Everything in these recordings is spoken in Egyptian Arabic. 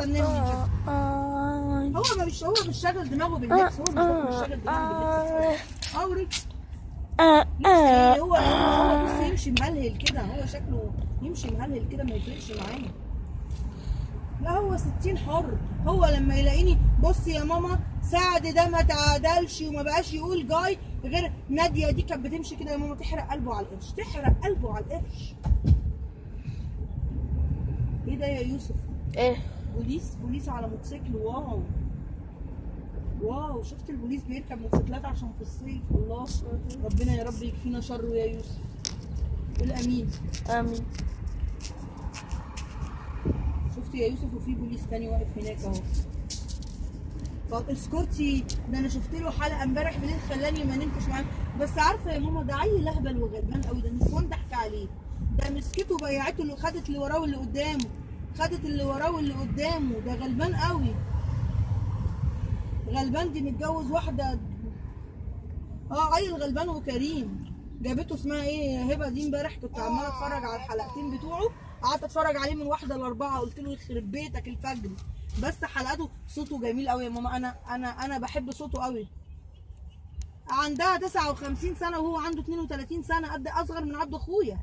ظنني كده هو ما مش هو مش شاغل دماغه باللبس هو مش شاغل دماغه باللبس اه وريك لبس هو هو بص يمشي مهلهل كده هو شكله يمشي مهلهل كده ما يفرقش معانا لا هو ستين حر هو لما يلاقيني بص يا ماما سعد ده ما تعادلش وما بقاش يقول جاي غير ناديه دي كانت بتمشي كده يا ماما تحرق قلبه على القرش تحرق قلبه على القرش ايه ده يا يوسف ايه بوليس بوليس على موتوسيكل واو واو شفت البوليس بيركب موتوسيكلات عشان في الصيف الله ربنا يا رب يكفينا شره يا يوسف قول امين امين شفت يا يوسف وفي بوليس تاني واقف هناك اهو طب اسكتي ده انا شفت له حلقه امبارح بالليل خلاني ما نمتش معاه بس عارفه يا ماما ده عيل اهبل وغلبان قوي ده النسوان ضحك عليه ده مسكته بيعته اللي خدت اللي وراه واللي قدامه خدت اللي وراه واللي قدامه ده غلبان قوي غلبان دي متجوز واحده اه عيل غلبان وكريم جابته اسمها ايه هبه دي امبارح كنت عماله اتفرج على الحلقتين بتوعه قعدت اتفرج عليه من واحده لاربعه قلت له يخرب بيتك الفجر بس حلقاته صوته جميل قوي يا ماما انا انا انا بحب صوته قوي عندها 59 سنه وهو عنده 32 سنه قد اصغر من عبد اخويا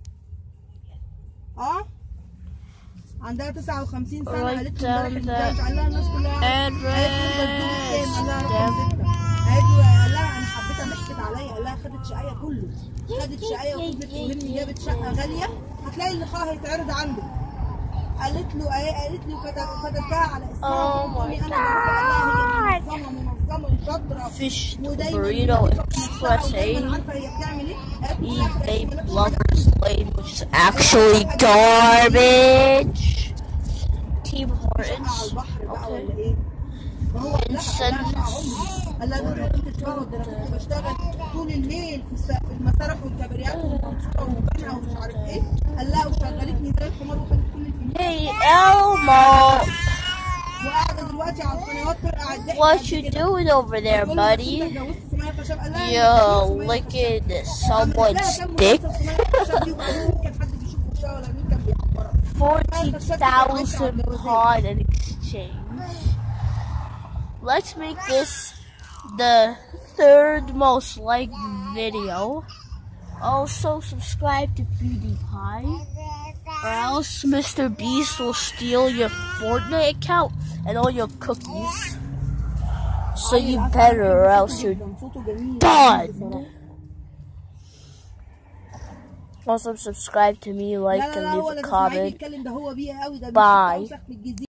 اه عندها 59 سنه Write قالت له امبارح down ازاي the قال لها الناس كلها قالت له address. انت بتدوب كام قال لها رقم ستة قالت له قال لها انا حبيتها ضحكت عليا قال لها خدت شقايه كله خدت شقايه وفضلت تلمني جابت شقه غاليه هتلاقي اللقاء هيتعرض عنده قالت له ايه قالت له كتب- كتبتها على اسمها Oh فقلت لي my انا بروح قال لها هي منظمه منظمه وشاطره Fish ودايما burrito بتثق في نفسها express ودايما A. عارفه هي بتعمل ايه قالت له E لا، بس vape مالكش lovers lane, which is actually garbage. Team شقة على Hortons. البحر بقى Okay. ولا ايه؟ ما هو قال لها قال لها Incense. شقة عمري قال لها ده انا كنت بقعد ده انا كنت بشتغل طول الليل في الس- في المسارح والكباريات والمنصورة وبنها ومش عارف ايه قال لها وشغلتني زي الحمار وخدت كل الفلوس Hey Elmo, وقاعدة دلوقتي على القنوات ترقع الضحك what قد you كده. doing over there, بتقول له بس انت buddy? اتجوزت سمية خشب قال لها Yo, أنا اتجوزت سمية licking خشب. someone's كان dick. مسلسل سمية خشب دي وبعدين مين كان حد بيشوف وشها ولا مين كان بيعبرها 40,000 pawn in exchange. Let's make this the third most liked video. Also, subscribe to PewDiePie, or else Mr. Beast will steal your Fortnite account and all your cookies. So you better, or else you're صوته جميل done. Also, subscribe to me, like, لا لا and لا هو leave a اللي تسمعيه comment. بيتكلم ده هو بيه قوي ده Bye. بيشوف أوسخ من الجزيرة